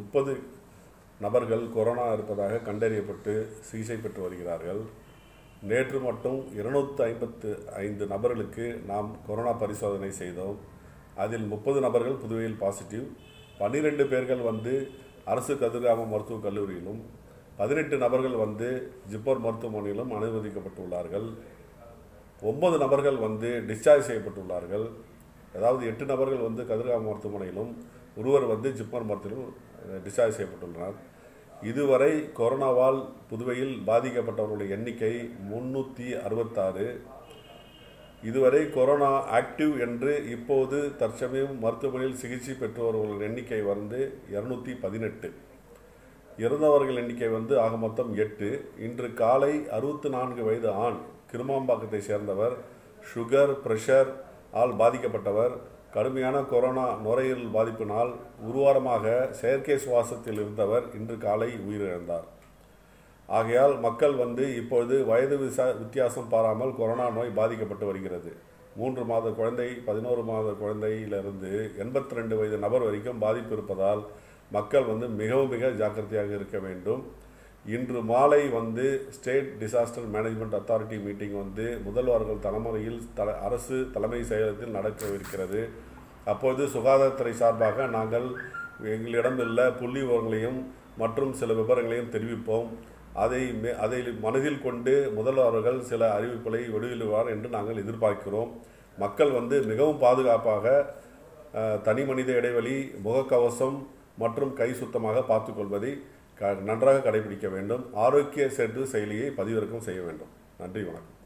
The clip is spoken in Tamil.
முப்பது நபர்கள் கொரோனா இருப்பதாக கண்டறியப்பட்டு சிகிச்சை பெற்று வருகிறார்கள் நேற்று மட்டும் இருநூற்றி ஐம்பத்து ஐந்து நபர்களுக்கு நாம் கொரோனா பரிசோதனை செய்தோம் அதில் முப்பது நபர்கள் புதுவையில் பாசிட்டிவ் பன்னிரெண்டு பேர்கள் வந்து அரசு கதிர்காம மருத்துவக் கல்லூரியிலும் பதினெட்டு நபர்கள் வந்து ஜிப்மர் மருத்துவமனையிலும் அனுமதிக்கப்பட்டுள்ளார்கள் ஒன்பது நபர்கள் வந்து டிஸ்சார்ஜ் செய்யப்பட்டுள்ளார்கள் அதாவது எட்டு நபர்கள் வந்து கதிர்காம மருத்துவமனையிலும் ஒருவர் வந்து ஜிப்மர் மருத்துவத்திலும் டிஸ்சார்ஜ் செய்யப்பட்டுள்ளனர் இதுவரை கொரோனாவால் புதுவையில் பாதிக்கப்பட்டவர்களுடைய எண்ணிக்கை முன்னூற்றி அறுபத்தாறு இதுவரை கொரோனா ஆக்டிவ் என்று இப்போது தற்சமயம் மருத்துவமனையில் சிகிச்சை பெற்றவர்கள் எண்ணிக்கை வந்து இரநூத்தி பதினெட்டு இறந்தவர்கள் எண்ணிக்கை வந்து ஆக மொத்தம் எட்டு இன்று காலை அறுபத்தி நான்கு வயது ஆண் கிருமாம்பாக்கத்தை சேர்ந்தவர் சுகர் பிரஷர் ஆல் பாதிக்கப்பட்டவர் கடுமையான கொரோனா நுரையீரல் பாதிப்பினால் உருவாரமாக செயற்கை சுவாசத்தில் இருந்தவர் இன்று காலை உயிரிழந்தார் ஆகையால் மக்கள் வந்து இப்பொழுது வயது விசா வித்தியாசம் பாராமல் கொரோனா நோய் பாதிக்கப்பட்டு வருகிறது மூன்று மாத குழந்தை பதினோரு மாத குழந்தையிலிருந்து எண்பத்தி ரெண்டு வயது நபர் வரைக்கும் பாதிப்பு இருப்பதால் மக்கள் வந்து மிகவும் மிக ஜாக்கிரதையாக இருக்க வேண்டும் இன்று மாலை வந்து state disaster management authority meeting வந்து முதல்வர்கள் தலைமுறையில் தல அரசு தலைமை செயலகத்தில் நடக்கவிருக்கிறது அப்போது சுகாதாரத்துறை சார்பாக நாங்கள் எங்களிடம் உள்ள புள்ளி விவரங்களையும் மற்றும் சில விவரங்களையும் தெரிவிப்போம் அதை மே அதை மனதில் கொண்டு முதல்வர்கள் சில அறிவிப்புகளை வெளியிடுவார் என்று நாங்கள் எதிர்பார்க்கிறோம் மக்கள் வந்து மிகவும் பாதுகாப்பாக அஹ், தனி மனித இடைவெளி முகக்கவசம் மற்றும் கை சுத்தமாக பார்த்துக்கொள்வதை க நன்றாக கடைபிடிக்க வேண்டும் ஆரோக்கிய சேட்டு செயலியை பதிவிறக்கம் செய்ய வேண்டும் நன்றி வணக்கம்